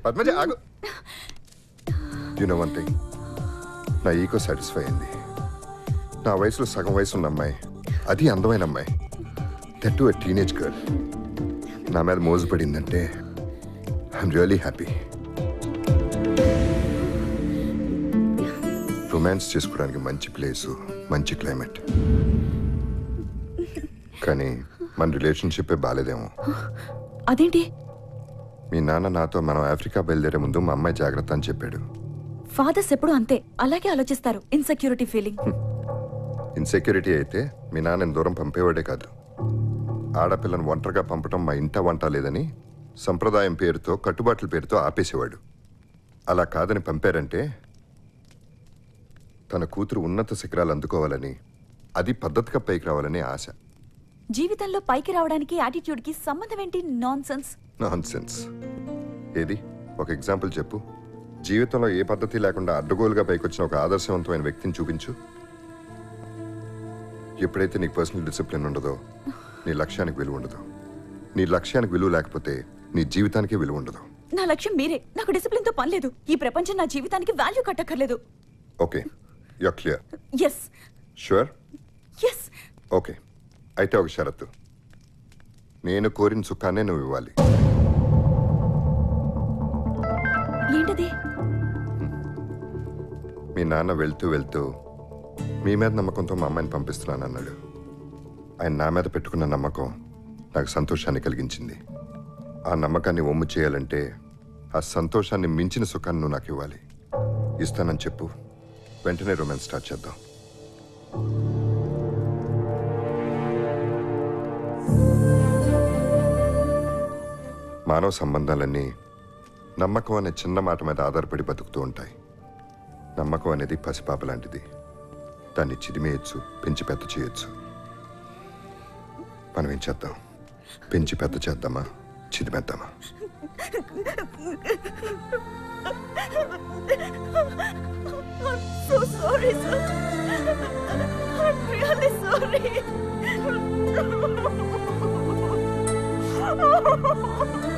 పద్మజ ఆగు you know one thing నా ego satisfy అయింది నా వయసులో సగం వయసు ఉన్న అమ్మాయి అది అందమైన అమ్మాయి దట్ టు టీనేజ్ గర్ల్ నా మీద మోజు పడిందంటే ఐఎమ్ రియలీ హ్యాపీ రొమాన్స్ చేసుకోవడానికి మంచి ప్లేసు మంచి క్లైమేట్ కానీ మన రిలేషన్షిప్ బాగాలేదేమో అదేంటి మీ నాన్న నాతో మనం ఆఫ్రికా బయలుదేరే ముందు మా అమ్మాయి జాగ్రత్త అని చెప్పాడు ఫాదర్స్ ఎప్పుడు అంతే అలాగే ఆలోచిస్తారు ఇన్సెక్యూరిటీ ఫీలింగ్ ఇన్సెక్యూరిటీ అయితే మీ నాన్నని దూరం పంపేవాడే కాదు ఆడపిల్లను ఒంటరిగా పంపటం మా ఇంట వంట లేదని సంప్రదాయం పేరుతో కట్టుబాట్ల పేరుతో ఆపేసేవాడు అలా కాదని పంపారంటే తన కూతురు ఉన్నత శిఖరాలు అందుకోవాలని అది పద్ధతిగా పైకి రావాలని ఆశ జీవితంలో పైకి రావడానికి యాటిట్యూడ్ కి సంబంధం ఏంటి నాన్ సెన్స్ నాన్ సెన్స్ ఏది ఒక ఎగ్జాంపుల్ చెప్పు జీవితంలో ఏ పద్ధతి లేకుండా అడ్డగోలుగా పైకొచ్చిన ఒక ఆదర్శవంతమైన వ్యక్తిని చూపించు ఎప్పుడైతే నీకు పర్సనల్ డిసిప్లిన్ ఉండదో నీ లక్ష్యానికి విలువ ఉండదు నీ లక్ష్యానికి విలువ లేకపోతే నీ జీవితానికి విలువ ఉండదు నా లక్ష్యం మీరే నాకు డిసిప్లిన్ తో పని లేదు ఈ ప్రపంచం నా జీవితానికి వాల్యూ కట్టక్కర్లేదు okay you clear yes sure yes okay అయితే ఒక షరతు నేను కోరిన సుఖాన్నే నువ్వు ఇవ్వాలి ఏంటది మీ నాన్న వెళ్తూ వెళ్తూ మీ మీద నమ్మకంతో మా అమ్మాయిని పంపిస్తున్నాను అన్నాడు ఆయన నా మీద పెట్టుకున్న నమ్మకం నాకు సంతోషాన్ని కలిగించింది ఆ నమ్మకాన్ని ఒమ్ము చేయాలంటే ఆ సంతోషాన్ని మించిన సుఖాన్ని నువ్వు నాకు ఇవ్వాలి ఇస్తానని చెప్పు వెంటనే రొమాన్స్ స్టార్ట్ చేద్దాం మానవ సంబంధాలన్నీ నమ్మకం అనే చిన్న మాట మీద ఆధారపడి బతుకుతూ ఉంటాయి నమ్మకం అనేది పసిపాప లాంటిది దాన్ని చిదిమేయచ్చు పెంచి పెద్ద చేయొచ్చు మనం ఏం చేద్దాం పెంచి పెద్ద చేద్దామా చిదిమేద్దామా so sorry, sir. I'm really sorry.